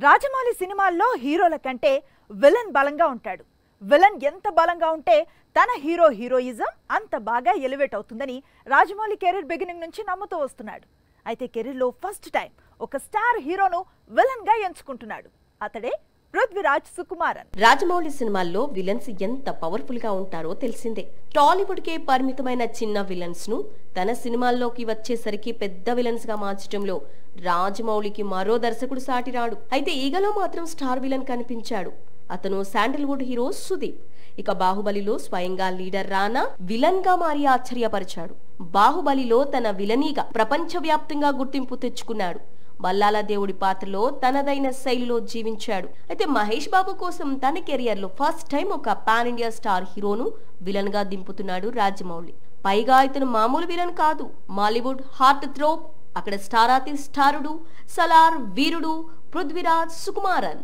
రాజమౌళి సినిమాల్లో హీరోల కంటే విలన్ బలంగా ఉంటాడు విలన్ ఎంత బలంగా ఉంటే తన హీరో హీరోయిజం అంత బాగా ఎలివేట్ అవుతుందని రాజమౌళి కెరీర్ బిగినింగ్ నుంచి నమ్ముతూ వస్తున్నాడు అయితే కెరీర్లో ఫస్ట్ టైం ఒక స్టార్ హీరోను విలన్ గా ఎంచుకుంటున్నాడు అతడే పృథ్వీరాజ్ సుకుమారన్ రాజమౌళి సినిమాల్లో విలన్స్ ఎంత పవర్ఫుల్ గా ఉంటారో తెలిసిందే టాలీవుడ్ కే పరిమితమైన చిన్న విలన్స్ ను తన సినిమాల్లోకి వచ్చేసరికి పెద్ద విలన్స్ గా మార్చడంలో రాజమౌళికి మరో దర్శకుడు సాటిరాడు అయితే ఈగలో మాత్రం స్టార్ విలన్ కనిపించాడు అతను శాండల్వుడ్ హీరో సుదీప్ ఇక బాహుబలిలో స్వయంగా లీడర్ రానా విలన్ గా మారి ఆశ్చర్యపరిచాడు బాహుబలిలో తన విలనీగా ప్రపంచవ్యాప్తంగా గుర్తింపు తెచ్చుకున్నాడు బల్లాల దేవుడి పాత్రలో తనదైన శైలిలో జీవించాడు అయితే మహేష్ బాబు కోసం తన కెరియర్ లో ఫస్ట్ టైం ఒక పాన్ ఇండియా స్టార్ హీరోను విలన్ గా దింపుతున్నాడు రాజమౌళి పైగా ఇతను మామూలు విలన్ కాదు మాలీవుడ్ హార్ట్ థ్రోప్ అక్కడ స్టారాతి స్టారుడు సలార్ వీరుడు పృథ్వీరాజ్ సుకుమారన్